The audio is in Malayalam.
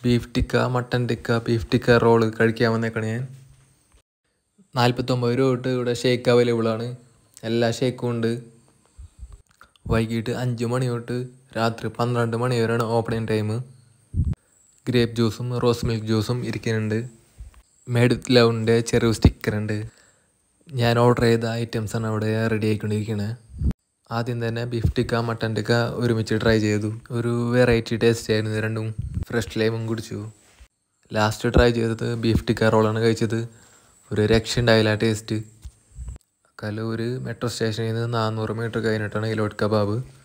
beef tikka mutton tikka beef tikka roll കഴിക്കാൻ വന്നേക്കാണ് ഞാൻ നാൽപ്പത്തൊമ്പത് രൂപ തൊട്ട് ഇവിടെ ഷേക്ക് അവൈലബിൾ ആണ് എല്ലാ ഷേക്കും ഉണ്ട് വൈകിട്ട് അഞ്ച് മണി തൊട്ട് രാത്രി പന്ത്രണ്ട് മണി വരെയാണ് ഓപ്പണിംഗ് ടൈം ഗ്രേപ്പ് ജ്യൂസും റോസ് മിൽക്ക് ജ്യൂസും ഇരിക്കുന്നുണ്ട് മേഡ് വിത്ത് ലവിൻ്റെ ചെറിയ സ്റ്റിക്കർ ഉണ്ട് ഞാൻ ഓർഡർ ചെയ്ത ഐറ്റംസാണ് അവിടെ റെഡി ആയിക്കൊണ്ടിരിക്കുന്നത് ആദ്യം തന്നെ ബീഫ് ടിക്ക മട്ടൻ ടിക്ക ഒരുമിച്ച് ട്രൈ ചെയ്തു ഒരു വെറൈറ്റി ടേസ്റ്റ് ആയിരുന്നു ഇത് രണ്ടും ഫ്രഷ് ലൈമും കുടിച്ചു ലാസ്റ്റ് ട്രൈ ചെയ്തത് ബീഫ് ടിക്ക റോളാണ് കഴിച്ചത് ഒരു രക്ഷ ഉണ്ടായില്ല ടേസ്റ്റ് കലൂർ മെട്രോ സ്റ്റേഷനിൽ നിന്ന് നാനൂറ് മീറ്റർ കഴിഞ്ഞിട്ടാണ് ഇലോട്ട് കബാബ്